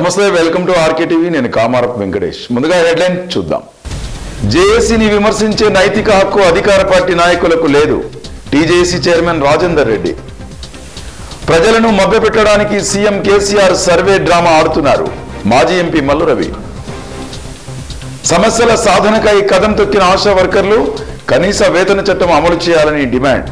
నమస్తే welcome to RK TV నేను కామారప్ వెంకటేష్ ముందుగా హెడ్లైన్ చూద్దాం జేఏసీని విమర్శించే నైతిక హక్కు అధికార పార్టీ నాయకులకు లేదు టీజేసీ చైర్మన్ రాజేందర్ రెడ్డి ప్రజలను మభ్యపెట్టడానికి సీఎం కేసీఆర్ సర్వే డ్రామా ఆడుతున్నారు మాజీ ఎంపీ మల్లు రవి సమస్యల సాధనకై కదం తొక్కిన ఆశా వర్కర్లు కనీస వేతన చట్టం అమలు చేయాలని డిమాండ్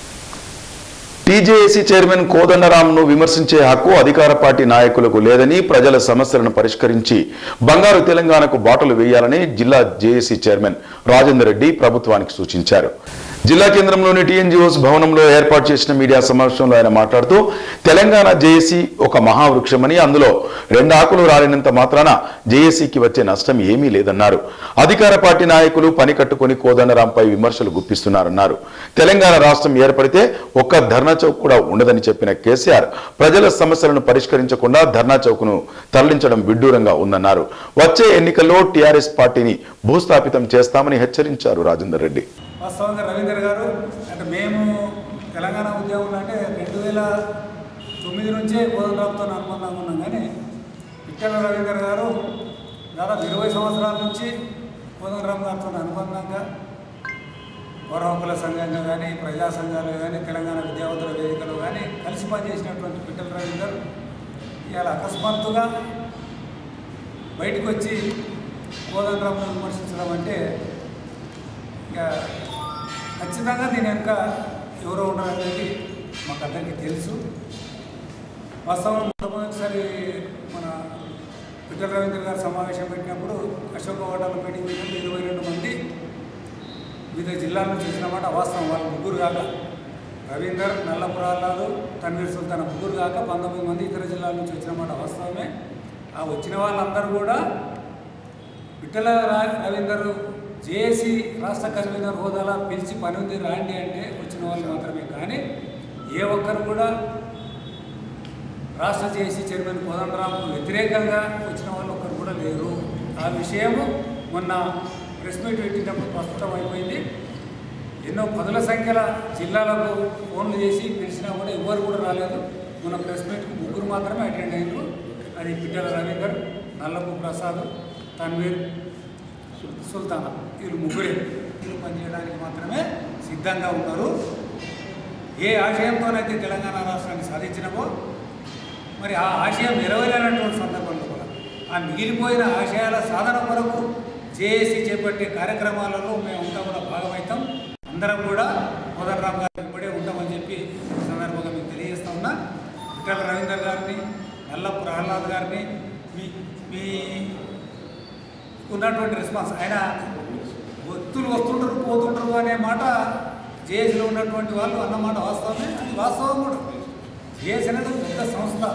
టీజేఏసీ చైర్మన్ కోదండరాంను విమర్శించే హక్కు అధికార పార్టీ నాయకులకు లేదని ప్రజల సమస్యలను పరిష్కరించి బంగారు తెలంగాణకు బాటలు వేయాలని జిల్లా జేఏసీ చైర్మన్ రాజేందర్ రెడ్డి ప్రభుత్వానికి సూచించారు జిల్లా కేంద్రంలోని టీఎన్జిఓస్ భవనంలో ఏర్పాటు చేసిన మీడియా సమావేశంలో ఆయన మాట్లాడుతూ తెలంగాణ జేఏసీ ఒక మహావృక్షమని అందులో రెండు ఆకులు రాలినంత మాత్రాన జేఏసీకి వచ్చే నష్టం ఏమీ లేదన్నారు అధికార పార్టీ నాయకులు పని కట్టుకుని కోదండరాంపై విమర్శలు గుప్పిస్తున్నారన్నారు తెలంగాణ రాష్ట్రం ఏర్పడితే ఒక్క ధర్నా చౌక్ కూడా ఉండదని చెప్పిన కేసీఆర్ ప్రజల సమస్యలను పరిష్కరించకుండా ధర్నా చౌక్ను తరలించడం విడ్డూరంగా ఉందన్నారు వచ్చే ఎన్నికల్లో టీఆర్ఎస్ పార్టీని భూస్థాపితం చేస్తామని హెచ్చరించారు రాజేందర్ రెడ్డి వాస్తవంగా రవీందర్ గారు అంటే మేము తెలంగాణ ఉద్యోగులు అంటే రెండు వేల తొమ్మిది నుంచే కోదండరాంతో అనుబంధంగా ఉన్నాం కానీ పిట్టల రవీందర్ గారు దాదాపు ఇరవై సంవత్సరాల నుంచి కోదండరాం గారితో అనుబంధంగా పౌర హక్కుల సంఘంగా కానీ ప్రజా సంఘాలు కానీ తెలంగాణ విద్యావంతుల వేదికలో కానీ కలిసి పనిచేసినటువంటి పిట్టల రవీందర్ ఇవాళ అకస్మాత్తుగా బయటకు వచ్చి కోదండరాంను విమర్శించడం అంటే ఇక ఖచ్చితంగా దీని వెనుక ఎవరో ఉన్నారనేది మాకు అందరికీ తెలుసు వాస్తవం మొట్టమొదటిసారి మన పిట్టల రవీంద్ర గారు సమావేశం పెట్టినప్పుడు అశోక హోటల్ మీటింగ్ పెట్టినప్పుడు ఇరవై రెండు మంది వివిధ జిల్లాల నుంచి వచ్చినమాట వాస్తవం వాళ్ళు ముగ్గురు కాక రవీందర్ నల్ల ప్రహ్లాదు తన్వీర్ సుల్తాన్ ముగ్గురు కాక పంతొమ్మిది మంది ఇతర జిల్లాల నుంచి వచ్చినమాట వాస్తవమే ఆ వచ్చిన వాళ్ళందరూ కూడా విఠల రా- రవీందర్ జేఏసీ రాష్ట్ర కన్వీనర్ హోదాలా పిలిచి పని ఉంది రాండి అంటే వచ్చిన వాళ్ళు మాత్రమే కానీ ఏ ఒక్కరు కూడా రాష్ట్ర జేఏసీ చైర్మన్ కోదండరాంకు వ్యతిరేకంగా వచ్చిన వాళ్ళు ఒక్కరు కూడా లేరు ఆ విషయము మొన్న ప్రెస్ మీట్ పెట్టినప్పుడు ప్రస్తుతం అయిపోయింది ఎన్నో పదుల సంఖ్యల జిల్లాలకు ఫోన్లు చేసి పిలిచినా కూడా ఎవ్వరు కూడా రాలేదు మొన్న ప్రెస్ మీట్కి ముగ్గురు మాత్రమే అటెండ్ అయ్యారు అది పిట్టల రవీందర్ నల్లపు ప్రసాద్ తన్వీర్ సుల్తానా వీళ్ళు ముగ్గురే వీళ్ళు పనిచేయడానికి మాత్రమే సిద్ధంగా ఉన్నారు ఏ ఆశయంతోనైతే తెలంగాణ రాష్ట్రాన్ని సాధించినవో మరి ఆ ఆశయం నెరవేరినటువంటి సందర్భంలో కూడా ఆ మిగిలిపోయిన ఆశయాల సాధన కొరకు జేఏసీ చేపట్టే కార్యక్రమాలలో మేము ఉంటా కూడా భాగమవుతాం అందరం కూడా కోదండరామ్ గారు ఇప్పుడే ఉంటామని చెప్పి ఈ సందర్భంగా మీకు తెలియజేస్తా ఉన్నా విఠల రవీందర్ గారిని నల్ల ప్రహ్లాద్ గారిని మీ మీ ఉన్నటువంటి రెస్పాన్స్ ఆయన వ్యక్తులు వస్తుంటారు పోతుంటారు అనే మాట జేఏసీలో ఉన్నటువంటి వాళ్ళు అన్నమాట వాస్తవమే అది వాస్తవం కూడా జేఏసీ అనేది ఒక పెద్ద సంస్థ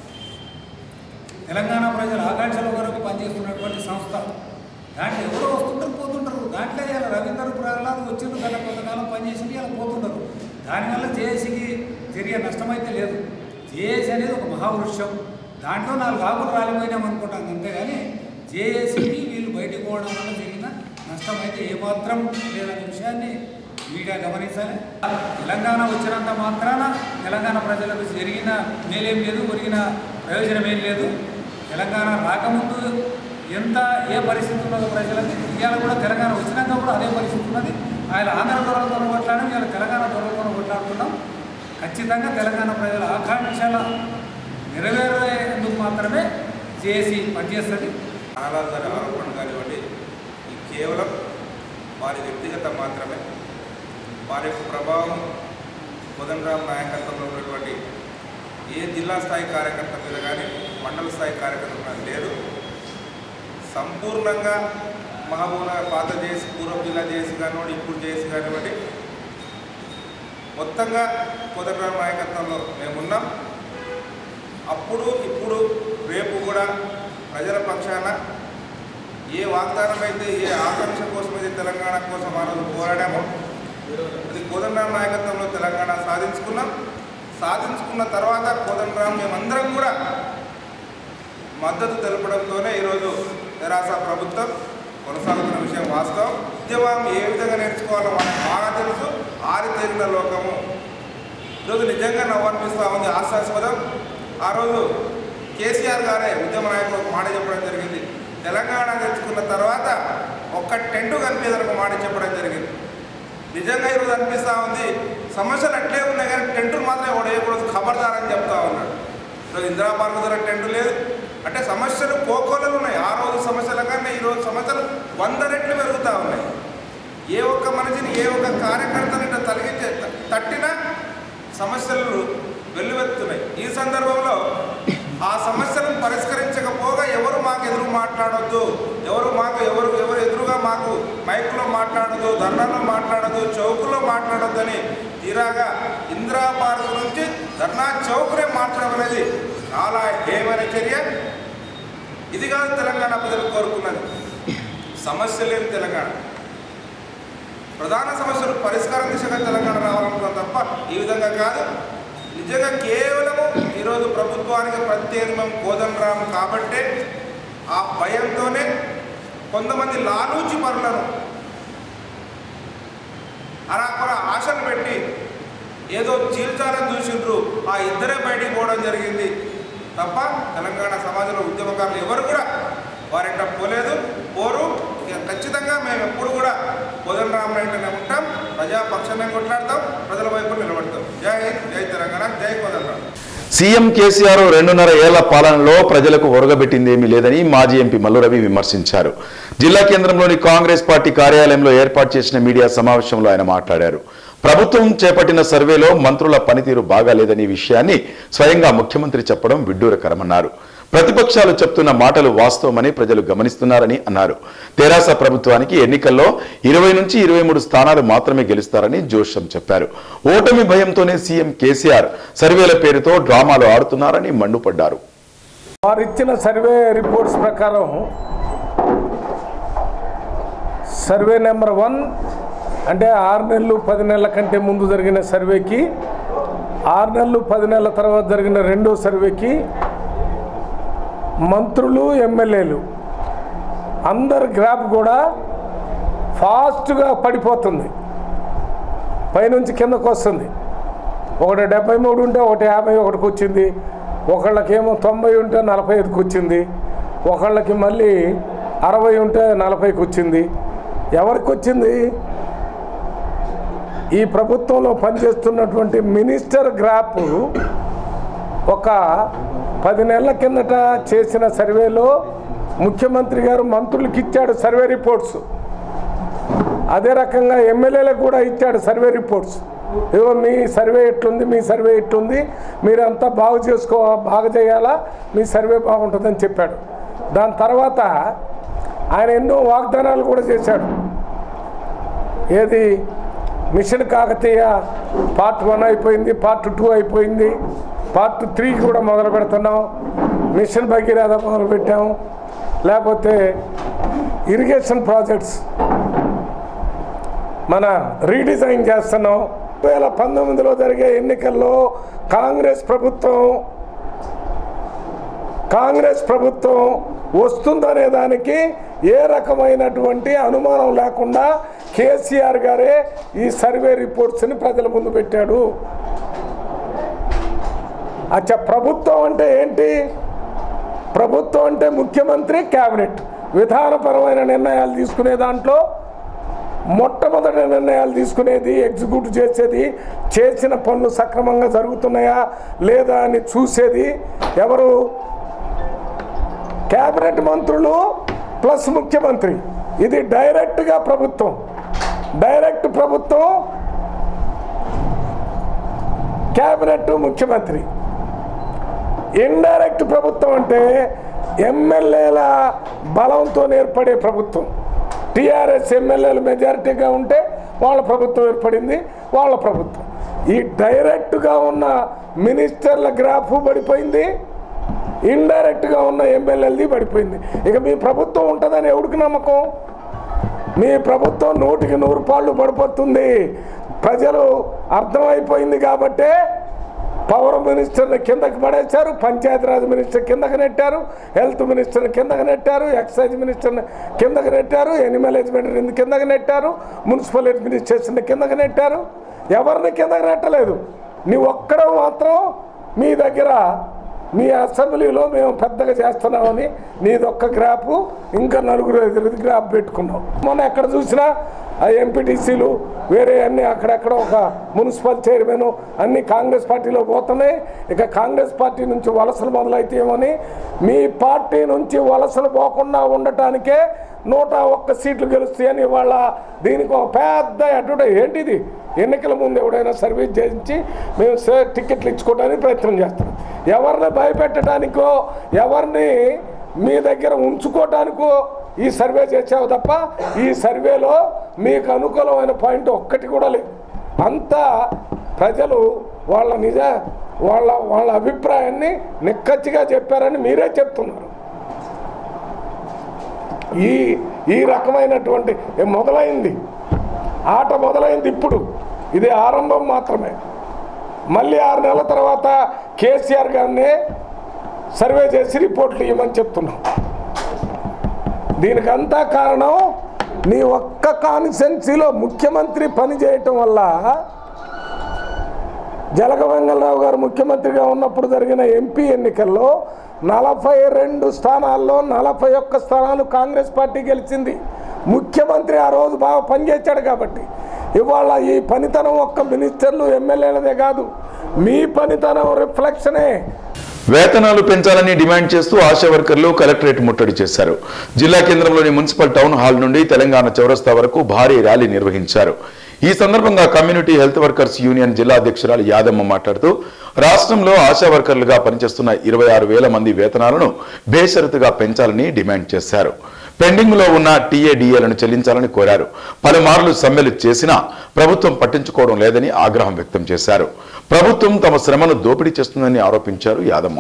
తెలంగాణ ప్రజల ఆకాంక్షల కొరకు పనిచేస్తున్నటువంటి సంస్థ దాంట్లో ఎవరో వస్తుంటారు పోతుంటారు దాంట్లో ఇలా రవీందర్ ప్రహ్లాద్ వచ్చిండ్రు గత కొంతకాలం పనిచేసింది ఇలా పోతుంటారు దానివల్ల జేఏసీకి జరిగే నష్టమైతే లేదు జేఏసీ అనేది ఒక మహావృక్షం దాంట్లో నాలుగు ఆకులు రాలిపోయినాం అనుకుంటాం అంతేగాని జేఏసీకి వీళ్ళు బయటకు పోవడం వల్ల జరిగిన నష్టం అయితే ఏమాత్రం లేదనే విషయాన్ని మీడియా గమనించాలి తెలంగాణ వచ్చినంత మాత్రాన తెలంగాణ ప్రజలకు జరిగిన మేలేం లేదు ఒరిగిన ప్రయోజనం ఏం లేదు తెలంగాణ రాకముందు ఎంత ఏ పరిస్థితి ఉన్నదో ప్రజలకి ఇవాళ కూడా తెలంగాణ వచ్చినాక కూడా అదే పరిస్థితి ఉన్నది ఆయన ఆంధ్ర దొరలతో కొట్లాడడం ఇవాళ తెలంగాణ దొరలతో కొట్లాడుతున్నాం ఖచ్చితంగా తెలంగాణ ప్రజల ఆకాంక్షల నెరవేరేందుకు మాత్రమే జేఏసీ పనిచేస్తుంది ఆనాడు గారి ఆరోపణ కానివ్వండి ఇది కేవలం వారి వ్యక్తిగత మాత్రమే వారి యొక్క ప్రభావం కోదండరాం నాయకత్వంలో ఉన్నటువంటి ఏ జిల్లా స్థాయి కార్యకర్త మీద కానీ మండల స్థాయి కార్యకర్త మీద లేదు సంపూర్ణంగా మహబూబా పాత చేసి పూర్వం జిల్లా చేసి కానివ్వండి ఇప్పుడు చేసి కానివ్వండి మొత్తంగా కోదండరాం నాయకత్వంలో మేమున్నాం అప్పుడు ఇప్పుడు రేపు కూడా ప్రజల పక్షాన ఏ వాగ్దానం అయితే ఏ ఆకాంక్ష కోసం అయితే తెలంగాణ కోసం ఆ రోజు పోరాడామో అది కోదండరాం నాయకత్వంలో తెలంగాణ సాధించుకున్నాం సాధించుకున్న తర్వాత కోదండరాం మేమందరం కూడా మద్దతు తెలపడంతోనే ఈరోజు తెరాస ప్రభుత్వం కొనసాగుతున్న విషయం వాస్తవం ఉద్యమం ఏ విధంగా నేర్చుకోవాలో మనకు బాగా తెలుసు ఆరితేరిన లోకము ఈరోజు నిజంగా నవ్వనిపిస్తూ ఉంది ఆశాస్పదం ఆ రోజు కేసీఆర్ గారే ఉద్యమ నాయకులు ఒక మాట చెప్పడం జరిగింది తెలంగాణ తెచ్చుకున్న తర్వాత ఒక్క టెంటు కనిపించదని ఒక మాట చెప్పడం జరిగింది నిజంగా ఈరోజు అనిపిస్తూ ఉంది సమస్యలు అట్లే ఉన్నాయి కానీ టెంటులు మాత్రం ఎవడు వేయకూడదు ఖబర్దార్ అని చెప్తా ఉన్నాడు ఈరోజు ఇందిరా పార్క్ దగ్గర టెంటు లేదు అంటే సమస్యలు కోకోలలో ఉన్నాయి ఆ రోజు సమస్యల కన్నా ఈ రోజు సమస్యలు వంద రెట్లు పెరుగుతూ ఉన్నాయి ఏ ఒక్క మనిషిని ఏ ఒక్క కార్యకర్తని ఇట్లా తలిగించే తట్టినా సమస్యలు వెల్లువెత్తున్నాయి ఈ సందర్భంలో ఆ సమస్యలను పరిష్కరించకపోగా ఎవరు మాకు ఎదురు మాట్లాడొద్దు ఎవరు మాకు ఎవరు ఎవరు ఎదురుగా మాకు మైకులో మాట్లాడదు ధర్నాలో మాట్లాడదు చౌకులో మాట్లాడొద్దు అని తీరాగా ఇందిరా పార్క్ నుంచి ధర్నా చౌకునే మార్చడం అనేది చాలా హేమైన చర్య ఇది కాదు తెలంగాణ ప్రజలు కోరుకున్నది సమస్య లేని తెలంగాణ ప్రధాన సమస్యలు పరిష్కారం దిశగా తెలంగాణ రావాలనుకున్నాం తప్ప ఈ విధంగా కాదు నిజంగా కేవలము ఈరోజు ప్రభుత్వానికి ప్రత్యేకం కోదండరామ్ కాబట్టే ఆ భయంతోనే కొంతమంది లాలూచి పరులను అలా కూడా ఆశలు పెట్టి ఏదో చీల్చాలని చూసిండ్రు ఆ ఇద్దరే బయటికి పోవడం జరిగింది తప్ప తెలంగాణ సమాజంలో ఉద్యమకారులు ఎవరు కూడా వారింట పోలేదు పోరు ఇక ఖచ్చితంగా మేము ఎప్పుడు కూడా కోదండరామ్ వెంటనే ఉంటాం ప్రజాపక్షమే కొట్లాడతాం ప్రజల వైపు నిలబడతాం జై హింద్ జై తెలంగాణ జై కోదండరామ్ సీఎం కేసీఆర్ రెండున్నర ఏళ్ల పాలనలో ప్రజలకు ఒరగబెట్టిందేమీ లేదని మాజీ ఎంపీ మల్లు రవి విమర్శించారు జిల్లా కేంద్రంలోని కాంగ్రెస్ పార్టీ కార్యాలయంలో ఏర్పాటు చేసిన మీడియా సమావేశంలో ఆయన మాట్లాడారు ప్రభుత్వం చేపట్టిన సర్వేలో మంత్రుల పనితీరు బాగాలేదని విషయాన్ని స్వయంగా ముఖ్యమంత్రి చెప్పడం విడ్డూరకరమన్నారు ప్రతిపక్షాలు చెప్తున్న మాటలు వాస్తవమని ప్రజలు గమనిస్తున్నారని అన్నారు తెరాస ప్రభుత్వానికి ఎన్నికల్లో ఇరవై నుంచి ఇరవై మూడు స్థానాలు మాత్రమే గెలుస్తారని జోషం చెప్పారు ఓటమి భయంతోనే సీఎం కేసీఆర్ సర్వేల పేరుతో డ్రామాలు ఆడుతున్నారని మండిపడ్డారు వారు ఇచ్చిన సర్వే రిపోర్ట్స్ ప్రకారం సర్వే నెంబర్ వన్ అంటే ఆరు నెలలు పది నెలల కంటే ముందు జరిగిన సర్వేకి ఆరు నెలలు పది నెలల తర్వాత జరిగిన రెండో సర్వేకి మంత్రులు ఎమ్మెల్యేలు అందరి గ్రాఫ్ కూడా ఫాస్ట్గా పడిపోతుంది పైనుంచి కిందకు వస్తుంది ఒకటి డెబ్బై మూడు ఉంటే ఒకటి యాభై ఒకటికి వచ్చింది ఒకళ్ళకేమో తొంభై ఉంటే నలభై ఐదుకి వచ్చింది ఒకళ్ళకి మళ్ళీ అరవై ఉంటే నలభైకి వచ్చింది ఎవరికి వచ్చింది ఈ ప్రభుత్వంలో పనిచేస్తున్నటువంటి మినిస్టర్ గ్రాఫ్ ఒక పది నెలల కిందట చేసిన సర్వేలో ముఖ్యమంత్రి గారు మంత్రులకు ఇచ్చాడు సర్వే రిపోర్ట్స్ అదే రకంగా ఎమ్మెల్యేలకు కూడా ఇచ్చాడు సర్వే రిపోర్ట్స్ ఇదిగో మీ సర్వే ఎట్లుంది మీ సర్వే ఎట్లుంది మీరంతా బాగు చేసుకో బాగా చేయాలా మీ సర్వే బాగుంటుందని చెప్పాడు దాని తర్వాత ఆయన ఎన్నో వాగ్దానాలు కూడా చేశాడు ఏది మిషన్ కాకతీయ పార్ట్ వన్ అయిపోయింది పార్ట్ టూ అయిపోయింది పార్ట్ త్రీ కూడా మొదలు పెడుతున్నాం మిషన్ భగీరథ మొదలు పెట్టాం లేకపోతే ఇరిగేషన్ ప్రాజెక్ట్స్ మన రీడిజైన్ చేస్తున్నాం రెండు వేల పంతొమ్మిదిలో జరిగే ఎన్నికల్లో కాంగ్రెస్ ప్రభుత్వం కాంగ్రెస్ ప్రభుత్వం వస్తుందనే దానికి ఏ రకమైనటువంటి అనుమానం లేకుండా కేసీఆర్ గారే ఈ సర్వే రిపోర్ట్స్ని ప్రజల ముందు పెట్టాడు అచ్చా ప్రభుత్వం అంటే ఏంటి ప్రభుత్వం అంటే ముఖ్యమంత్రి క్యాబినెట్ విధానపరమైన నిర్ణయాలు తీసుకునే దాంట్లో మొట్టమొదటి నిర్ణయాలు తీసుకునేది ఎగ్జిక్యూట్ చేసేది చేసిన పనులు సక్రమంగా జరుగుతున్నాయా లేదా అని చూసేది ఎవరు కేబినెట్ మంత్రులు ప్లస్ ముఖ్యమంత్రి ఇది డైరెక్ట్గా ప్రభుత్వం డైరెక్ట్ ప్రభుత్వం కేబినెట్ ముఖ్యమంత్రి ఇండైరెక్ట్ ప్రభుత్వం అంటే ఎమ్మెల్యేల బలంతో ఏర్పడే ప్రభుత్వం టీఆర్ఎస్ ఎమ్మెల్యేలు మెజారిటీగా ఉంటే వాళ్ళ ప్రభుత్వం ఏర్పడింది వాళ్ళ ప్రభుత్వం ఈ డైరెక్ట్గా ఉన్న మినిస్టర్ల గ్రాఫ్ పడిపోయింది ఇండైరెక్ట్గా ఉన్న ఎమ్మెల్యేలది పడిపోయింది ఇక మీ ప్రభుత్వం ఉంటుందని ఎవరికి నమ్మకం మీ ప్రభుత్వం నూటికి నూరు పాళ్ళు పడిపోతుంది ప్రజలు అర్థమైపోయింది కాబట్టే పవర్ మినిస్టర్ని కిందకి పడేశారు పంచాయతీరాజ్ మినిస్టర్ కిందకి నెట్టారు హెల్త్ మినిస్టర్ని కిందకి నెట్టారు ఎక్సైజ్ మినిస్టర్ని కిందకి నెట్టారు ఎనిమల్ హెజ్బెండరీని కిందకి నెట్టారు మున్సిపల్ అడ్మినిస్ట్రేషన్ని కిందకి నెట్టారు ఎవరిని కిందకి నెట్టలేదు నీ ఒక్కడ మాత్రం మీ దగ్గర నీ అసెంబ్లీలో మేము పెద్దగా చేస్తున్నామని నీదొక్క గ్రాపు ఇంకా నలుగురు ఐదుగురు గ్రాప్ పెట్టుకున్నాం మొన్న ఎక్కడ చూసినా ఆ ఎంపీటీసీలు వేరే అన్ని అక్కడెక్కడ ఒక మున్సిపల్ చైర్మన్ అన్ని కాంగ్రెస్ పార్టీలో పోతున్నాయి ఇక కాంగ్రెస్ పార్టీ నుంచి వలసలు మొదలైతేమని మీ పార్టీ నుంచి వలసలు పోకుండా ఉండటానికే నూట ఒక్క సీట్లు గెలుస్తాయని వాళ్ళ దీనికి ఒక పెద్ద అడ్వర్టైజ్ ఏంటిది ఎన్నికల ముందు ఎవడైనా సర్వీస్ చేయించి మేము సే- టికెట్లు ఇచ్చుకోవడానికి ప్రయత్నం చేస్తాం ఎవరిని భయపెట్టడానికో ఎవరిని మీ దగ్గర ఉంచుకోవడానికో ఈ సర్వే చేసావు తప్ప ఈ సర్వేలో మీకు అనుకూలమైన పాయింట్ ఒక్కటి కూడా లేదు అంతా ప్రజలు వాళ్ళ నిజ వాళ్ళ వాళ్ళ అభిప్రాయాన్ని నిక్కచ్చిగా చెప్పారని మీరే చెప్తున్నారు ఈ ఈ రకమైనటువంటి ఏ మొదలైంది ఆట మొదలైంది ఇప్పుడు ఇది ఆరంభం మాత్రమే మళ్ళీ ఆరు నెలల తర్వాత కేసీఆర్ గారిని సర్వే చేసి రిపోర్ట్లు ఇవ్వమని చెప్తున్నాం దీనికంతా కారణం నీ ఒక్క కాన్స్టెన్సీలో ముఖ్యమంత్రి పని చేయటం వల్ల జలగమంగళరావు గారు ముఖ్యమంత్రిగా ఉన్నప్పుడు జరిగిన ఎంపీ ఎన్నికల్లో నలభై రెండు స్థానాల్లో నలభై ఒక్క స్థానాలు కాంగ్రెస్ పార్టీ గెలిచింది ముఖ్యమంత్రి ఆ రోజు బాగా పనిచేశాడు కాబట్టి ఇవాళ ఈ పనితనం ఒక్క మినిస్టర్లు ఎమ్మెల్యేలదే కాదు మీ పనితనం రిఫ్లెక్షనే వేతనాలు పెంచాలని డిమాండ్ చేస్తూ ఆశా వర్కర్లు కలెక్టరేట్ ముట్టడి చేశారు జిల్లా కేంద్రంలోని మున్సిపల్ టౌన్ హాల్ నుండి తెలంగాణ చౌరస్తా వరకు భారీ ర్యాలీ నిర్వహించారు ఈ సందర్భంగా కమ్యూనిటీ హెల్త్ వర్కర్స్ యూనియన్ జిల్లా అధ్యక్షురాలు యాదమ్మ మాట్లాడుతూ రాష్ట్రంలో ఆశా వర్కర్లుగా పనిచేస్తున్న ఇరవై ఆరు వేల మంది వేతనాలను బేషరతుగా పెంచాలని డిమాండ్ చేశారు పెండింగ్ లో ఉన్న టీఏడీఏలను చెల్లించాలని కోరారు పలుమార్లు సమ్మెలు చేసినా ప్రభుత్వం పట్టించుకోవడం లేదని ఆగ్రహం వ్యక్తం చేశారు ప్రభుత్వం తమ శ్రమను దోపిడీ చేస్తుందని ఆరోపించారు Yadamma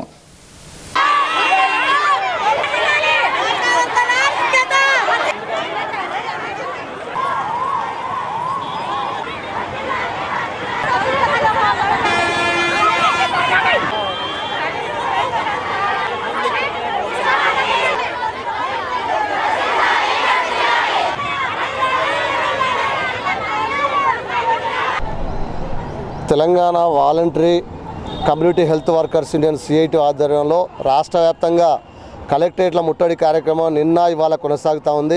Telangana voluntary community health workers union CIT ఆధ్వర్యంలో రాష్ట్ర వ్యాప్తంగా కలెక్టరేట్ల ముట్టడి కార్యక్రమం నిన్న ఇవాళ కొనసాగుతూ ఉంది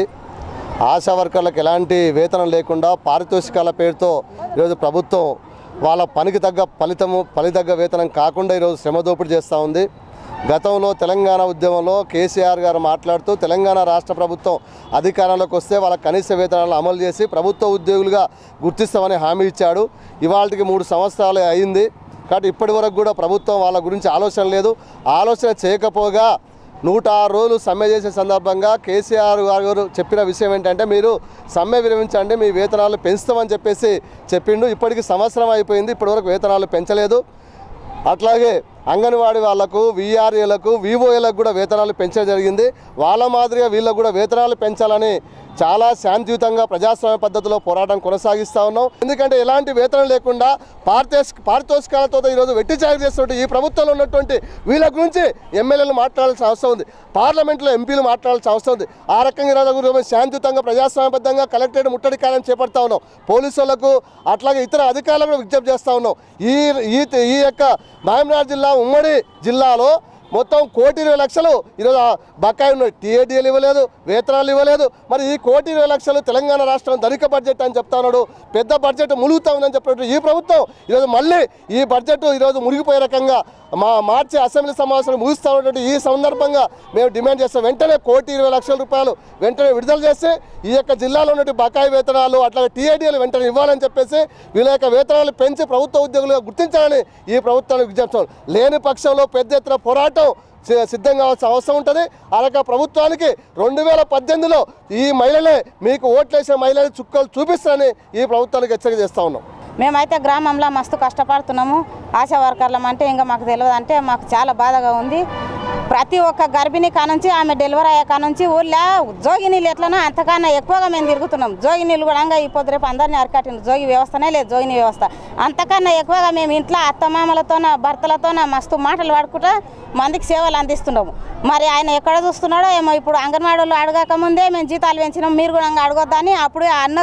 ఆశా వర్కర్లకు ఎలాంటి వేతనం లేకుండా పారితోషికాల పేరుతో ఈరోజు ప్రభుత్వం వాళ్ళ పనికి తగ్గ ఫలితము ఫలితగ్గ వేతనం కాకుండా ఈరోజు శ్రమ దోపిడీ చేస్తూ ఉంది గతంలో తెలంగాణ ఉద్యమంలో కేసీఆర్ గారు మాట్లాడుతూ తెలంగాణ రాష్ట్ర ప్రభుత్వం అధికారంలోకి వస్తే వాళ్ళ కనీస వేతనాలను అమలు చేసి ప్రభుత్వ ఉద్యోగులుగా గుర్తిస్తామని హామీ ఇచ్చాడు ఇవాళకి మూడు సంవత్సరాలు అయింది కాబట్టి ఇప్పటి వరకు కూడా ప్రభుత్వం వాళ్ళ గురించి ఆలోచన లేదు ఆలోచన చేయకపోగా నూట ఆరు రోజులు సమ్మె చేసే సందర్భంగా కేసీఆర్ గారు చెప్పిన విషయం ఏంటంటే మీరు సమ్మె విరమించండి మీ వేతనాలు పెంచుతామని చెప్పేసి చెప్పిండు ఇప్పటికి సంవత్సరం అయిపోయింది ఇప్పటివరకు వేతనాలు పెంచలేదు అట్లాగే అంగన్వాడీ వాళ్లకు విఆర్ఏలకు వివోఏలకు కూడా వేతనాలు పెంచడం జరిగింది వాళ్ళ మాదిరిగా వీళ్ళకు కూడా వేతనాలు పెంచాలని చాలా శాంతియుతంగా ప్రజాస్వామ్య పద్ధతిలో పోరాటం కొనసాగిస్తూ ఉన్నాం ఎందుకంటే ఎలాంటి వేతనం లేకుండా పారితోష్ పారితోషికాలతో ఈరోజు వెట్టి చాకరీ చేస్తున్నట్టు ఈ ప్రభుత్వంలో ఉన్నటువంటి వీళ్ళ గురించి ఎమ్మెల్యేలు మాట్లాడాల్సిన అవసరం ఉంది పార్లమెంట్లో ఎంపీలు మాట్లాడాల్సిన అవసరం ఉంది ఆ రకంగా ఈరోజు కూడా మేము శాంతియుతంగా ప్రజాస్వామ్యబద్ధంగా కలెక్టరేట్ ముట్టడి కార్యం చేపడతా ఉన్నాం పోలీసులకు అట్లాగే ఇతర అధికారులకు కూడా విజ్ఞప్తి చేస్తూ ఉన్నాం ఈ ఈ ఈ యొక్క మహబూబ్నగర్ జిల్లా ఉమ్మడి జిల్లాలో మొత్తం కోటి ఇరవై లక్షలు ఈరోజు ఆ బకాయి ఉన్నాయి టీఏడీఎల్ ఇవ్వలేదు వేతనాలు ఇవ్వలేదు మరి ఈ కోటి ఇరవై లక్షలు తెలంగాణ రాష్ట్రం ధనిక బడ్జెట్ అని చెప్తా ఉన్నాడు పెద్ద బడ్జెట్ ములుగుతా ఉందని చెప్పినట్టు ఈ ప్రభుత్వం ఈరోజు మళ్ళీ ఈ బడ్జెట్ ఈరోజు మునిగిపోయే రకంగా మా మార్చి అసెంబ్లీ సమావేశాలు ముగిస్తూ ఉన్నటువంటి ఈ సందర్భంగా మేము డిమాండ్ చేస్తాం వెంటనే కోటి ఇరవై లక్షల రూపాయలు వెంటనే విడుదల చేసి ఈ యొక్క జిల్లాలో ఉన్నటువంటి బకాయి వేతనాలు అట్లాగే టీఐడీలు వెంటనే ఇవ్వాలని చెప్పేసి వీళ్ళ యొక్క వేతనాలు పెంచి ప్రభుత్వ ఉద్యోగులుగా గుర్తించాలని ఈ ప్రభుత్వానికి విజ్ఞప్తం లేని పక్షంలో పెద్ద ఎత్తున పోరాటం సి- సిద్ధంగా కావాల్సిన అవసరం ఉంటుంది అలాగే ప్రభుత్వానికి రెండు వేల పద్దెనిమిదిలో ఈ మహిళలే మీకు ఓట్లేసే మహిళలు చుక్కలు చూపిస్తారని ఈ ప్రభుత్వానికి హెచ్చరిక చేస్తా ఉన్నాం మేమైతే గ్రామంలో మస్తు కష్టపడుతున్నాము ఆశా వర్కర్లం అంటే ఇంకా మాకు తెలియదు అంటే మాకు చాలా బాధగా ఉంది ప్రతి ఒక్క గర్భిణి కానుంచి ఆమె డెలివరీ అయ్యే కానుంచి ఊళ్ళో జోగి నీళ్ళు ఎట్లనో అంతకన్నా ఎక్కువగా మేము తిరుగుతున్నాం జోగి నీళ్ళు కూడా ఈ పొద్దు రేపు అందరినీ అరికట్టింది జోగి వ్యవస్థనే లేదు జోగిని వ్యవస్థ అంతకన్నా ఎక్కువగా మేము ఇంట్లో అత్తమామలతోన భర్తలతోన మస్తు మాటలు పడుకుంటా మందికి సేవలు అందిస్తున్నాము మరి ఆయన ఎక్కడ చూస్తున్నాడో ఏమో ఇప్పుడు అంగన్వాడీలు అడగక ముందే మేము జీతాలు పెంచినాం మీరు కూడా ఇంకా అడగొద్దని అప్పుడే అన్నారు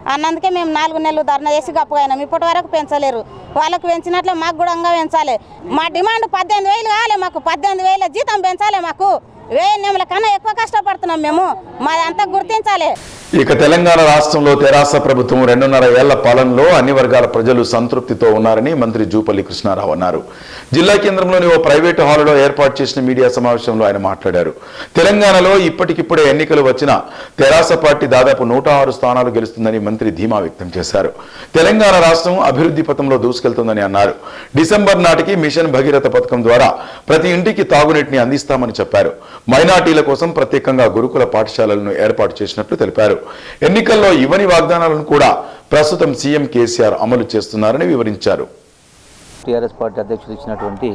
అన్నందుకే మేము నాలుగు నెలలు ధర్నా చేసి గప్పగైనాం ఇప్పటి వరకు పెంచలేరు వాళ్ళకు పెంచినట్లే మాకు కూడా అంగా పెంచాలి మా డిమాండ్ పద్దెనిమిది వేలు కావాలి మాకు పద్దెనిమిది వేల జీతం పెంచాలి మాకు వెయ్యి నెమల కన్నా ఎక్కువ కష్టపడుతున్నాం మేము మాదంతా గుర్తించాలి ఇక తెలంగాణ రాష్ట్రంలో తెరాస ప్రభుత్వం రెండున్నర ఏళ్ల పాలనలో అన్ని వర్గాల ప్రజలు సంతృప్తితో ఉన్నారని మంత్రి జూపల్లి కృష్ణారావు అన్నారు జిల్లా కేంద్రంలోని ఓ ప్రైవేటు హాలులో ఏర్పాటు చేసిన మీడియా సమావేశంలో ఆయన మాట్లాడారు తెలంగాణలో ఇప్పటికిప్పుడే ఎన్నికలు వచ్చిన తెరాస పార్టీ దాదాపు నూట ఆరు స్థానాలు గెలుస్తుందని మంత్రి ధీమా వ్యక్తం చేశారు తెలంగాణ రాష్ట్రం అభివృద్ధి పథంలో దూసుకెళ్తుందని అన్నారు డిసెంబర్ నాటికి మిషన్ భగీరథ పథకం ద్వారా ప్రతి ఇంటికి తాగునీటిని అందిస్తామని చెప్పారు మైనార్టీల కోసం ప్రత్యేకంగా గురుకుల పాఠశాలలను ఏర్పాటు చేసినట్లు తెలిపారు ఎన్నికల్లో ఇవ్వని వాగ్దానాలను కూడా ప్రస్తుతం సీఎం కేసీఆర్ అమలు చేస్తున్నారని వివరించారు టీఆర్ఎస్ పార్టీ అధ్యక్షుడు ఇచ్చినటువంటి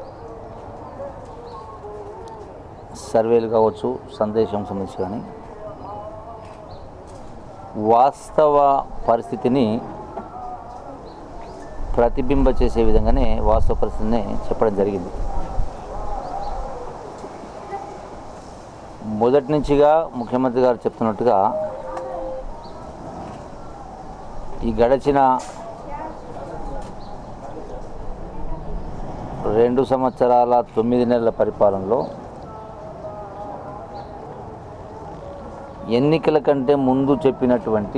సర్వేలు కావచ్చు సందేశం సంబంధించి కానీ వాస్తవ పరిస్థితిని ప్రతిబింబ చేసే విధంగానే వాస్తవ పరిస్థితిని చెప్పడం జరిగింది మొదటి నుంచిగా ముఖ్యమంత్రి గారు చెప్తున్నట్టుగా ఈ గడిచిన రెండు సంవత్సరాల తొమ్మిది నెలల పరిపాలనలో ఎన్నికల కంటే ముందు చెప్పినటువంటి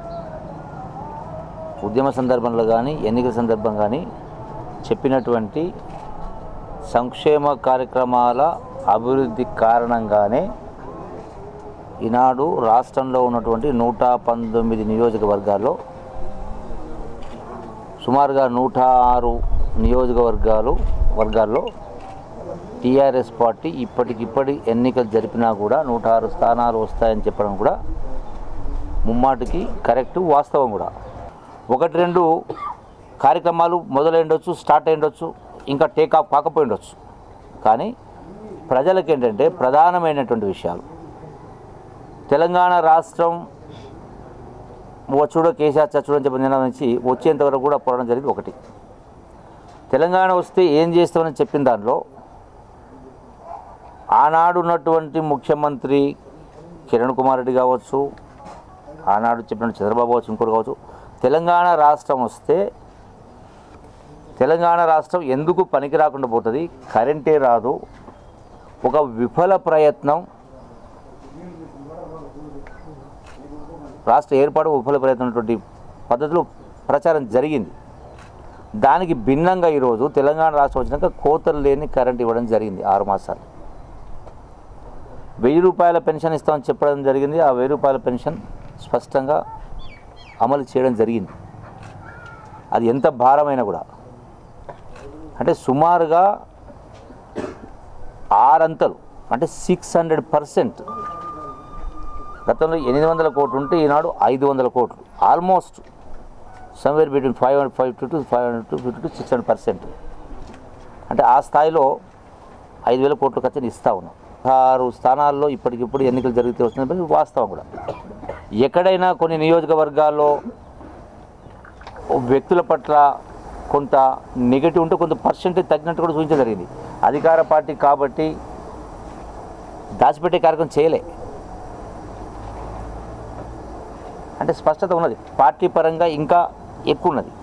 ఉద్యమ సందర్భంలో కానీ ఎన్నికల సందర్భం కానీ చెప్పినటువంటి సంక్షేమ కార్యక్రమాల అభివృద్ధి కారణంగానే ఈనాడు రాష్ట్రంలో ఉన్నటువంటి నూట పంతొమ్మిది నియోజకవర్గాల్లో సుమారుగా నూట ఆరు నియోజకవర్గాలు వర్గాల్లో టీఆర్ఎస్ పార్టీ ఇప్పటికిప్పటి ఎన్నికలు జరిపినా కూడా నూట ఆరు స్థానాలు వస్తాయని చెప్పడం కూడా ముమ్మాటికి కరెక్ట్ వాస్తవం కూడా ఒకటి రెండు కార్యక్రమాలు మొదలైండొచ్చు స్టార్ట్ అయ్యిండొచ్చు ఇంకా టేక్ ఆఫ్ కాకపోయి ఉండొచ్చు కానీ ప్రజలకు ఏంటంటే ప్రధానమైనటువంటి విషయాలు తెలంగాణ రాష్ట్రం వచ్చుడో కేసీఆర్ చచ్చుడో అని చెప్పి నినాదం నుంచి వచ్చేంత వరకు కూడా పోవడం జరిగింది ఒకటి తెలంగాణ వస్తే ఏం చేస్తామని చెప్పిన దానిలో ఆనాడు ఉన్నటువంటి ముఖ్యమంత్రి కిరణ్ కుమార్ రెడ్డి కావచ్చు ఆనాడు చెప్పిన చంద్రబాబు కావచ్చు ఇంకోటి కావచ్చు తెలంగాణ రాష్ట్రం వస్తే తెలంగాణ రాష్ట్రం ఎందుకు పనికి రాకుండా పోతుంది కరెంటే రాదు ఒక విఫల ప్రయత్నం రాష్ట్ర ఏర్పాటు విఫల ప్రయత్నటువంటి పద్ధతిలో ప్రచారం జరిగింది దానికి భిన్నంగా ఈరోజు తెలంగాణ రాష్ట్రం వచ్చినాక కోతలు లేని కరెంట్ ఇవ్వడం జరిగింది ఆరు మాసాలు వెయ్యి రూపాయల పెన్షన్ ఇస్తామని చెప్పడం జరిగింది ఆ వెయ్యి రూపాయల పెన్షన్ స్పష్టంగా అమలు చేయడం జరిగింది అది ఎంత భారమైనా కూడా అంటే సుమారుగా ఆరంతలు అంటే సిక్స్ హండ్రెడ్ పర్సెంట్ గతంలో ఎనిమిది వందల కోట్లు ఉంటే ఈనాడు ఐదు వందల కోట్లు almost somewhere between five hundred five to five hundred to fifty to six hundred percent అంటే ఆ స్థాయిలో ఐదు వేల కోట్ల ఖర్చుని ఇస్తూ ఉన్నాం ఆరు స్థానాల్లో ఇప్పటికిప్పుడు ఎన్నికలు జరిగితే వస్తున్నాయి వాస్తవం కూడా ఎక్కడైనా కొన్ని నియోజకవర్గాల్లో వ్యక్తుల పట్ల కొంత నెగటివ్ ఉంటే కొంత పర్సెంటేజ్ తగ్గినట్టు కూడా చూపించడం జరిగింది అధికార పార్టీ కాబట్టి దాచిపెట్టే కార్యక్రమం చేయలే అంటే స్పష్టత ఉన్నది పార్టీ పరంగా ఇంకా ఎక్కువ ఉన్నది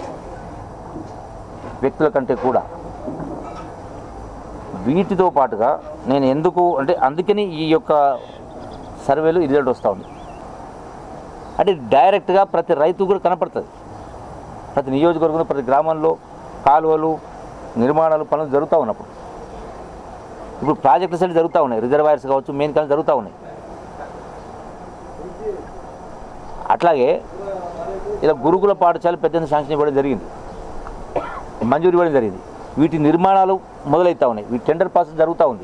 వ్యక్తుల కంటే కూడా వీటితో పాటుగా నేను ఎందుకు అంటే అందుకని ఈ యొక్క సర్వేలు రిజల్ట్ వస్తూ ఉంది అంటే డైరెక్ట్గా ప్రతి రైతు కూడా కనపడుతుంది ప్రతి నియోజకవర్గంలో ప్రతి గ్రామంలో కాలువలు నిర్మాణాలు పనులు జరుగుతూ ఉన్నప్పుడు ఇప్పుడు ప్రాజెక్టులు సైడ్ జరుగుతూ ఉన్నాయి రిజర్వాయర్స్ కావచ్చు మెయిన్ కానీ జరుగుతూ ఉన్నాయి అట్లాగే ఇలా గురుకుల పాఠశాల పెద్ద శాంక్షన్ ఇవ్వడం జరిగింది మంజూరు ఇవ్వడం జరిగింది వీటి నిర్మాణాలు మొదలవుతూ ఉన్నాయి వీటి టెండర్ ప్రాసెస్ జరుగుతూ ఉంది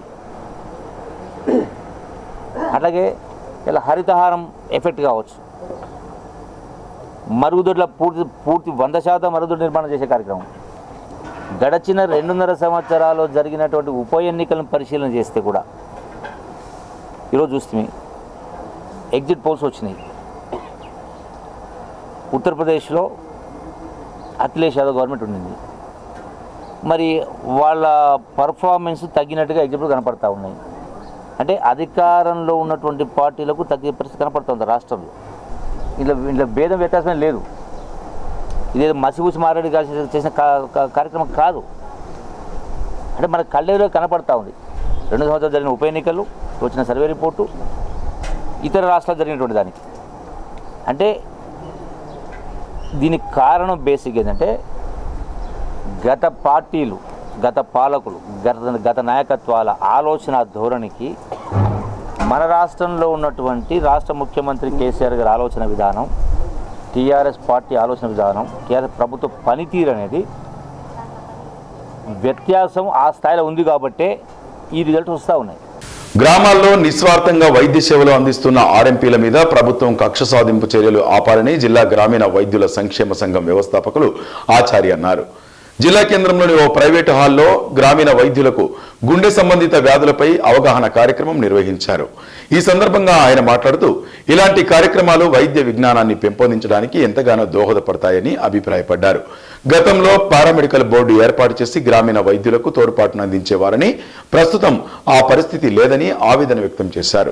అట్లాగే ఇలా హరితహారం ఎఫెక్ట్ కావచ్చు మరుగుదొడ్ల పూర్తి పూర్తి వంద శాతం మరుగుదొడ్ల నిర్మాణం చేసే కార్యక్రమం గడచిన రెండున్నర సంవత్సరాలు జరిగినటువంటి ఉప ఎన్నికలను పరిశీలన చేస్తే కూడా ఈరోజు చూస్తే ఎగ్జిట్ పోల్స్ వచ్చినాయి ఉత్తరప్రదేశ్లో అఖిలేష్ యాదవ్ గవర్నమెంట్ ఉండింది మరి వాళ్ళ పర్ఫార్మెన్స్ తగ్గినట్టుగా ఎగ్జిట్లు కనపడతా ఉన్నాయి అంటే అధికారంలో ఉన్నటువంటి పార్టీలకు తగ్గే పరిస్థితి కనపడుతుంది రాష్ట్రంలో ఇంట్లో ఇంట్లో భేదం వ్యత్యాసమే లేదు ఇదేదో మసిపూసి మారేడు గారు చేసిన- చేసిన కా- కా- కార్యక్రమం కాదు అంటే మన కళ్ళెలో కనపడతా ఉంది రెండు సంవత్సరాలు జరిగిన ఉప ఎన్నికలు వచ్చిన సర్వే రిపోర్టు ఇతర రాష్ట్రాలు జరిగినటువంటి దానికి అంటే దీనికి కారణం బేసిక్ ఏంటంటే గత పార్టీలు గత పాలకులు గత గత నాయకత్వాల ఆలోచన ధోరణికి మన రాష్ట్రంలో ఉన్నటువంటి రాష్ట్ర ముఖ్యమంత్రి కేసీఆర్ గారి ఆలోచన విధానం టీఆర్ఎస్ పార్టీ ఆలోచన విధానం టీఆర్ఎస్ ప్రభుత్వ పనితీరు అనేది వ్యత్యాసం ఆ స్థాయిలో ఉంది కాబట్టే ఈ రిజల్ట్స్ వస్తూ ఉన్నాయి గ్రామాల్లో నిస్వార్థంగా వైద్య సేవలు అందిస్తున్న ఆర్ఎంపీల మీద ప్రభుత్వం కక్ష సాధింపు చర్యలు ఆపాలని జిల్లా గ్రామీణ వైద్యుల సంక్షేమ సంఘం వ్యవస్థాపకులు ఆచార్య అన్నారు జిల్లా కేంద్రంలోని ఓ ప్రైవేటు హాల్లో గ్రామీణ వైద్యులకు గుండె సంబంధిత వ్యాధులపై అవగాహన కార్యక్రమం నిర్వహించారు ఈ సందర్భంగా ఆయన మాట్లాడుతూ ఇలాంటి కార్యక్రమాలు వైద్య విజ్ఞానాన్ని పెంపొందించడానికి ఎంతగానో దోహదపడతాయని అభిప్రాయపడ్డారు గతంలో పారామెడికల్ బోర్డు ఏర్పాటు చేసి గ్రామీణ వైద్యులకు తోడ్పాటును అందించేవారని ప్రస్తుతం ఆ పరిస్థితి లేదని ఆవేదన వ్యక్తం చేశారు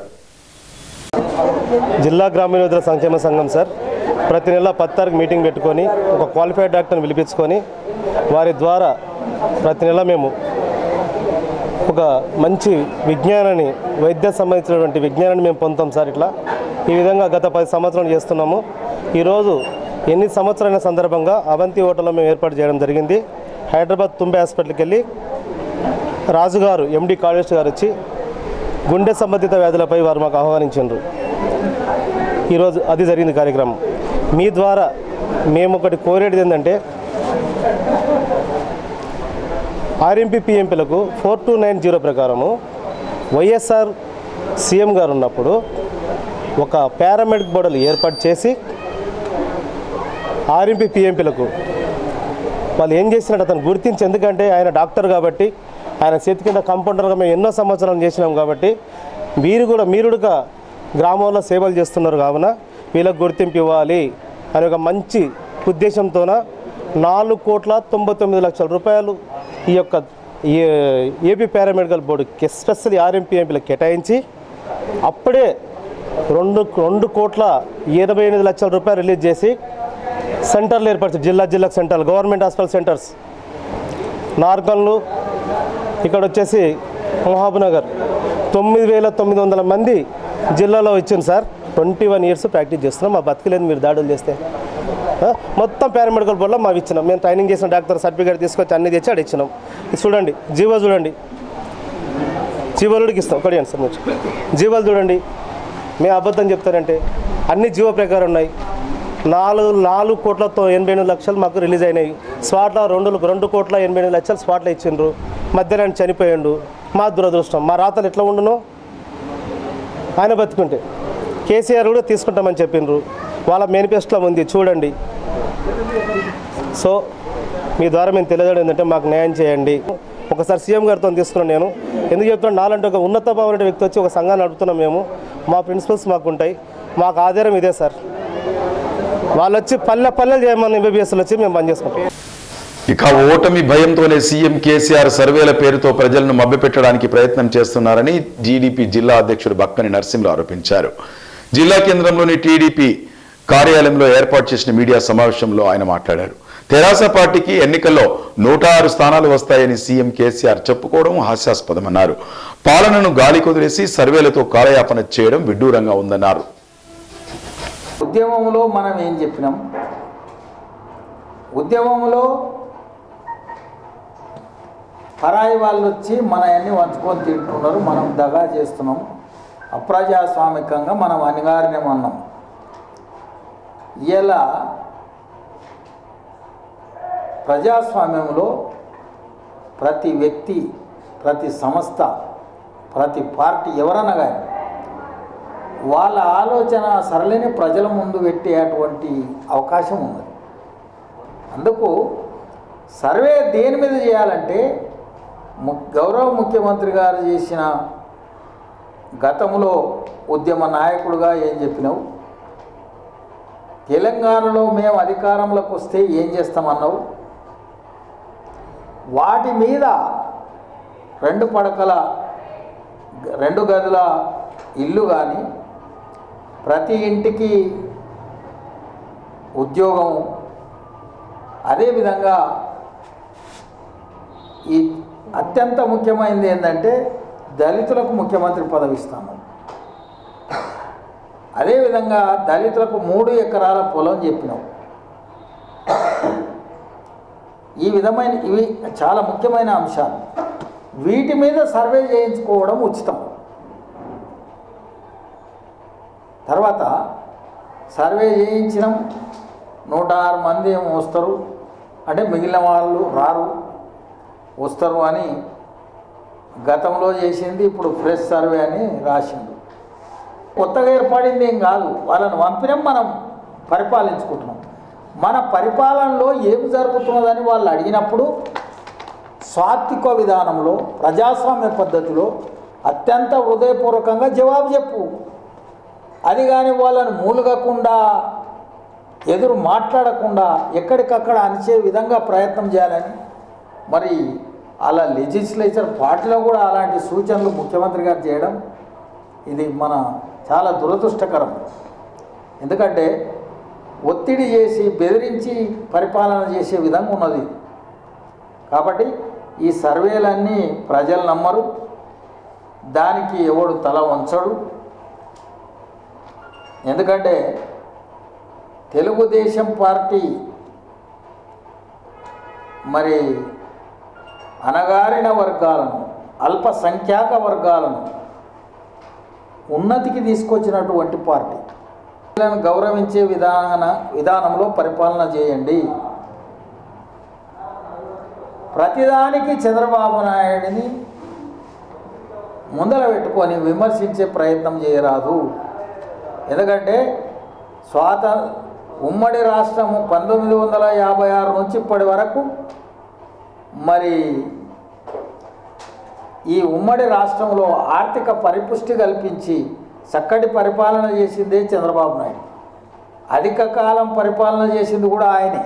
జిల్లా గ్రామీణ విద్యుల సంక్షేమ సంఘం సార్ ప్రతి నెల పది తారీఖు మీటింగ్ పెట్టుకొని ఒక క్వాలిఫైడ్ డాక్టర్ని పిలిపించుకొని వారి ద్వారా ప్రతి నెల మేము ఒక మంచి విజ్ఞానాన్ని వైద్య సంబంధించినటువంటి విజ్ఞానాన్ని మేము పొందుతాం సార్ ఇట్లా ఈ విధంగా గత పది సంవత్సరాలు చేస్తున్నాము ఈరోజు ఎన్ని సంవత్సరాల సందర్భంగా అవంతి హోటల్లో మేము ఏర్పాటు చేయడం జరిగింది హైదరాబాద్ తుంబే హాస్పిటల్కి వెళ్ళి రాజుగారు ఎండి కాళేష్ గారు వచ్చి గుండె సంబంధిత వ్యాధులపై వారు మాకు ఆహ్వానించారు ఈరోజు అది జరిగింది కార్యక్రమం మీ ద్వారా మేము ఒకటి కోరేది ఏంటంటే ఆర్ఎంపీ పిఎంపీలకు ఫోర్ టూ నైన్ జీరో ప్రకారము వైఎస్ఆర్ సీఎం గారు ఉన్నప్పుడు ఒక పారామెడిక్ బోర్డులు ఏర్పాటు చేసి ఆర్ఎంపీ పిఎంపీలకు వాళ్ళు ఏం చేసినట్టు అతను గుర్తించి ఎందుకంటే ఆయన డాక్టర్ కాబట్టి ఆయన చేతి కింద కంపౌండర్గా మేము ఎన్నో సంవత్సరాలు చేసినాం కాబట్టి మీరు కూడా మీరుడుగా గ్రామంలో సేవలు చేస్తున్నారు కావున వీళ్ళకి గుర్తింపు ఇవ్వాలి అనే ఒక మంచి ఉద్దేశంతోన నాలుగు కోట్ల తొంభై తొమ్మిది లక్షల రూపాయలు ఈ యొక్క ఈ ఏపీ పారామెడికల్ బోర్డుకి ఎస్పెషల్లీ ఆర్ఎంపీఎంపీలకు కేటాయించి అప్పుడే రెండు రెండు కోట్ల ఇరవై ఎనిమిది లక్షల రూపాయలు రిలీజ్ చేసి సెంటర్లు ఏర్పరిచారు జిల్లా జిల్లా సెంటర్లు గవర్నమెంట్ హాస్పిటల్ సెంటర్స్ నార్కల్లు ఇక్కడ వచ్చేసి మహబూబ్నగర్ తొమ్మిది వేల తొమ్మిది వందల మంది జిల్లాలో ఇచ్చింది sir twenty one years practice చేస్తున్నాం మా బతికలేదు మీరు దాడులు చేస్తే ఆ, మొత్తం పారామెడికల్ బోర్డులో మాకు ఇచ్చినాం మేము ట్రైనింగ్ చేసిన డాక్టర్ సర్టిఫికేట్ తీసుకొచ్చి అన్ని తెచ్చి ఆడ ఇచ్చినాం ఇది చూడండి జీవో చూడండి జీవోలుడికి ఇస్తాం ఒకటి సార్ మీరు జీవోలు చూడండి మేము అబద్ధం చెప్తారంటే అన్ని జీవో ప్రకారం ఉన్నాయి నాలుగు నాలుగు కోట్లతో ఎనభై ఎనిమిది లక్షలు మాకు రిలీజ్ అయినాయి స్పాట్లో రెండు రెండు కోట్ల ఎనభై ఎనిమిది లక్షలు స్పాట్లో ఇచ్చిండ్రు మధ్యాహ్నం ఆయన చనిపోయిండు మా దురదృష్టం మా రాతలు ఎట్లా ఉండును ఆయన బతుకుంటే కేసీఆర్ కూడా తీసుకుంటామని చెప్పిండ్రు వాళ్ళ మేనిఫెస్టోలో ఉంది చూడండి సో మీ ద్వారా మేము తెలియజేయడం ఏంటంటే మాకు న్యాయం చేయండి ఒకసారి సీఎం గారితో తీసుకున్నాను నేను ఎందుకు చెప్తున్నాను నాలంటే ఒక ఉన్నత భావన వ్యక్తి వచ్చి ఒక సంఘాన్ని నడుపుతున్నాం మేము మా ప్రిన్సిపల్స్ మాకు ఉంటాయి మాకు ఆధారం ఇదే సార్ వాళ్ళు వచ్చి పల్లె పల్లెలు చేయమని ఎంబీబీఎస్లు వచ్చి మేము పని చేసుకుంటాం ఇక ఓటమి భయంతోనే సీఎం కేసీఆర్ సర్వేల పేరుతో ప్రజలను మభ్యపెట్టడానికి ప్రయత్నం చేస్తున్నారని జీడీపీ జిల్లా అధ్యక్షుడు బక్కని నరసింహులు ఆరోపించారు జిల్లా కేంద్రంలోని టీడీపీ కార్యాలయంలో ఏర్పాటు చేసిన మీడియా సమావేశంలో ఆయన మాట్లాడారు తెరాస పార్టీకి ఎన్నికల్లో నూట ఆరు స్థానాలు వస్తాయని సీఎం కేసీఆర్ చెప్పుకోవడం హాస్యాస్పదమన్నారు పాలనను గాలి కుదిరేసి సర్వేలతో కాలయాపన చేయడం విడ్డూరంగా ఉందన్నారు ఉద్యమంలో మనం ఏం చెప్పినాం ఉద్యమంలో పరాయి వాళ్ళు వచ్చి మన అన్ని వంచుకొని తింటున్నారు మనం దగా చేస్తున్నాం అప్రజాస్వామికంగా మనం అనివార్యం అన్నాం ఇలా ప్రజాస్వామ్యంలో ప్రతి వ్యక్తి ప్రతి సంస్థ ప్రతి పార్టీ ఎవరన్నా కానీ వాళ్ళ ఆలోచన సరళిని ప్రజల ముందు పెట్టేటువంటి అవకాశం ఉంది అందుకు సర్వే దేని మీద చేయాలంటే ము గౌరవ ముఖ్యమంత్రి గారు చేసిన గతంలో ఉద్యమ నాయకుడుగా ఏం చెప్పినావు తెలంగాణలో మేము అధికారంలోకి వస్తే ఏం చేస్తామన్నావు వాటి మీద రెండు పడకల రెండు గదుల ఇల్లు కానీ ప్రతి ఇంటికి ఉద్యోగం అదేవిధంగా ఈ అత్యంత ముఖ్యమైనది ఏంటంటే దళితులకు ముఖ్యమంత్రి పదవి ఇస్తాము అదేవిధంగా దళితులకు మూడు ఎకరాల పొలం చెప్పినాం ఈ విధమైన ఇవి చాలా ముఖ్యమైన అంశాలు వీటి మీద సర్వే చేయించుకోవడం ఉచితం తర్వాత సర్వే చేయించినాం నూట ఆరు మంది ఏమో వస్తారు అంటే మిగిలిన వాళ్ళు రారు వస్తారు అని గతంలో చేసింది ఇప్పుడు ఫ్రెష్ సర్వే అని రాసిండు కొత్తగా ఏర్పడింది ఏం కాదు వాళ్ళని పంపినాం మనం పరిపాలించుకుంటున్నాం మన పరిపాలనలో ఏం జరుగుతున్నదని వాళ్ళు అడిగినప్పుడు సాత్విక విధానంలో ప్రజాస్వామ్య పద్ధతిలో అత్యంత హృదయపూర్వకంగా జవాబు చెప్పు అది కానీ వాళ్ళని మూలుగకుండా ఎదురు మాట్లాడకుండా ఎక్కడికక్కడ అనిచే విధంగా ప్రయత్నం చేయాలని మరి అలా లెజిస్లేచర్ పార్టీలో కూడా అలాంటి సూచనలు ముఖ్యమంత్రి గారు చేయడం ఇది మన చాలా దురదృష్టకరం ఎందుకంటే ఒత్తిడి చేసి బెదిరించి పరిపాలన చేసే విధంగా ఉన్నది కాబట్టి ఈ సర్వేలన్నీ ప్రజలు నమ్మరు దానికి ఎవడు తల వంచడు ఎందుకంటే తెలుగుదేశం పార్టీ మరి అనగారిన వర్గాలను అల్పసంఖ్యాక వర్గాలను ఉన్నతికి తీసుకొచ్చినటువంటి పార్టీ వీళ్ళని గౌరవించే విధాన విధానంలో పరిపాలన చేయండి ప్రతిదానికి చంద్రబాబు నాయుడిని ముందర పెట్టుకొని విమర్శించే ప్రయత్నం చేయరాదు ఎందుకంటే స్వాత ఉమ్మడి రాష్ట్రము పంతొమ్మిది వందల యాభై ఆరు నుంచి ఇప్పటి వరకు మరి ఈ ఉమ్మడి రాష్ట్రంలో ఆర్థిక పరిపుష్టి కల్పించి చక్కటి పరిపాలన చేసిందే చంద్రబాబు నాయుడు అధిక కాలం పరిపాలన చేసింది కూడా ఆయనే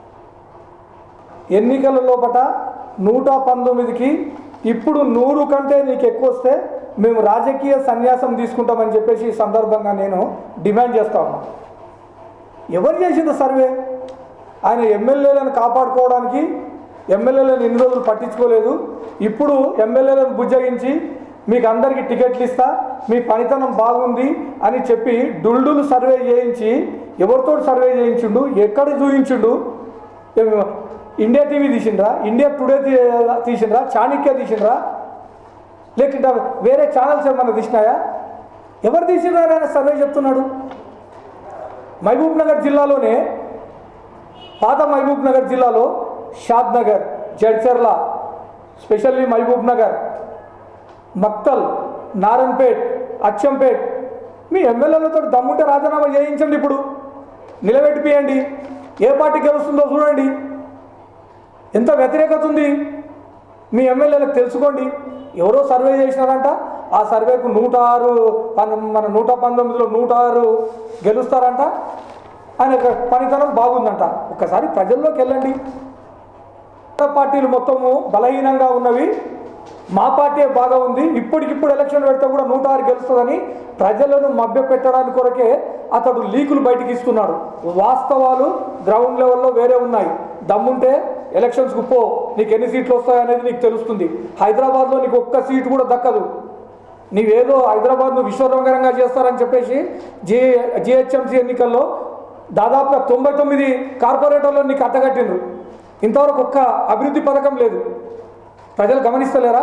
ఎన్నికల లోపట నూట పంతొమ్మిదికి ఇప్పుడు నూరు కంటే నీకు ఎక్కువ వస్తే మేము రాజకీయ సన్యాసం తీసుకుంటామని చెప్పేసి ఈ సందర్భంగా నేను డిమాండ్ చేస్తా ఉన్నా ఎవరు చేసింది సర్వే ఆయన ఎమ్మెల్యేలను కాపాడుకోవడానికి ఎమ్మెల్యేలను ఇన్ని రోజులు పట్టించుకోలేదు ఇప్పుడు ఎమ్మెల్యేలను బుజ్జగించి మీకు అందరికీ టికెట్లు ఇస్తా మీ పనితనం బాగుంది అని చెప్పి డుల్డులు సర్వే చేయించి ఎవరితో సర్వే చేయించిండు ఎక్కడ చూపించిండు ఏం- ఇండియా టీవీ తీసిండ్రా ఇండియా టుడే తీ- తీసిండ్రా చాణక్య తీసిండ్రా లేకుంటే వేరే ఛానల్స్ ఏమన్నా తీసినాయా ఎవరు తీసిండ్రా అని ఆయన సర్వే చెప్తున్నాడు మహబూబ్ నగర్ జిల్లాలోనే పాత మహబూబ్ నగర్ జిల్లాలో షాద్ నగర్ జడ్చర్ల స్పెషల్లీ మహబూబ్ నగర్ మక్తల్ నారాయణపేట్ అచ్చంపేట్ మీ ఎమ్మెల్యేలతో దమ్ముంటే రాజీనామా చేయించండి ఇప్పుడు నిలబెట్టిపియండి ఏ పార్టీ గెలుస్తుందో చూడండి ఎంత వ్యతిరేకత ఉంది మీ ఎమ్మెల్యేలకు తెలుసుకోండి ఎవరో సర్వే చేసినారంట ఆ సర్వేకు నూట ఆరు పన్- మన నూట పంతొమ్మిదిలో నూట ఆరు గెలుస్తారంట ఆయన యొక్క పనితనం బాగుందంట ఒక్కసారి ప్రజల్లోకి వెళ్ళండి ఇతర పార్టీలు మొత్తము బలహీనంగా ఉన్నవి మా పార్టీ బాగా ఉంది ఇప్పటికిప్పుడు ఎలక్షన్ పెడితే కూడా నూట ఆరు గెలుస్తుందని ప్రజలను మభ్య పెట్టడానికి కొరకే అతడు లీకులు బయటికి ఇస్తున్నాడు వాస్తవాలు గ్రౌండ్ లెవెల్లో వేరే ఉన్నాయి దమ్ముంటే ఎలక్షన్స్కు పో నీకు ఎన్ని సీట్లు వస్తాయనేది నీకు తెలుస్తుంది హైదరాబాద్లో నీకు ఒక్క సీటు కూడా దక్కదు నీవేదో హైదరాబాద్ నువ్వు విశ్వరంగరంగా చేస్తారని చెప్పేసి జే జిహెచ్ఎంసీ ఎన్నికల్లో దాదాపుగా తొంభై తొమ్మిది కార్పొరేటర్లు నీకు అట్టగట్టిండ్రు ఇంతవరకు ఒక్క అభివృద్ధి పథకం లేదు ప్రజలు గమనిస్తలేరా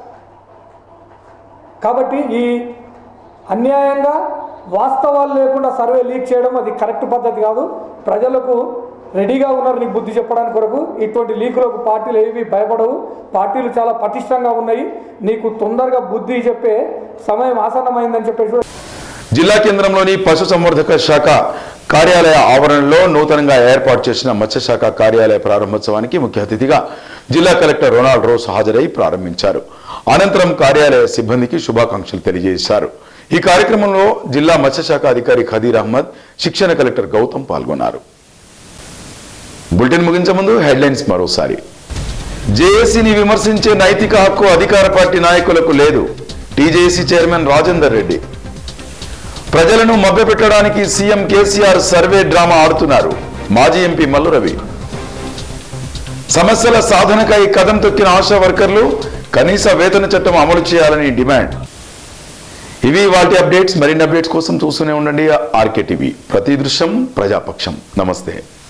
కాబట్టి ఈ అన్యాయంగా వాస్తవాలు లేకుండా సర్వే లీక్ చేయడం అది కరెక్ట్ పద్ధతి కాదు ప్రజలకు రెడీగా ఉన్నారు నీకు బుద్ధి చెప్పడానికి కొరకు ఇటువంటి లీకులకు పార్టీలు ఏవి భయపడవు పార్టీలు చాలా పటిష్టంగా ఉన్నాయి నీకు తొందరగా బుద్ధి చెప్పే సమయం ఆసన్నమైందని చెప్పేసి కూడా జిల్లా కేంద్రంలోని పశుసంవర్ధక శాఖ కార్యాలయ ఆవరణలో నూతనంగా ఏర్పాటు చేసిన మత్స్యశాఖ కార్యాలయ ప్రారంభోత్సవానికి ముఖ్య అతిథిగా జిల్లా కలెక్టర్ రొనాల్డ్ రోస్ హాజరై ప్రారంభించారు అనంతరం కార్యాలయ సిబ్బందికి శుభాకాంక్షలు తెలియజేశారు ఈ కార్యక్రమంలో జిల్లా మత్స్యశాఖ అధికారి ఖదీర్ అహ్మద్ శిక్షణ కలెక్టర్ గౌతమ్ పాల్గొన్నారు బులెటిన్ ముగించే ముందు హెడ్లైన్స్ మరోసారి జేఏసీని విమర్శించే నైతిక హక్కు అధికార పార్టీ నాయకులకు లేదు టీజేసీ చైర్మన్ రాజేందర్ రెడ్డి ప్రజలను మభ్యపెట్టడానికి సీఎం కేసీఆర్ సర్వే డ్రామా ఆడుతున్నారు మాజీ ఎంపీ మల్లు రవి సమస్యల సాధనకై కదం తొక్కిన ఆశా వర్కర్లు కనీస వేతన చట్టం అమలు చేయాలని డిమాండ్ ఇవి వాటి అప్డేట్స్ మరిన్ని అప్డేట్స్ కోసం చూస్తూనే ఉండండి ఆర్కే టీవీ ప్రతి దృశ్యం ప్రజాపక్షం నమస్తే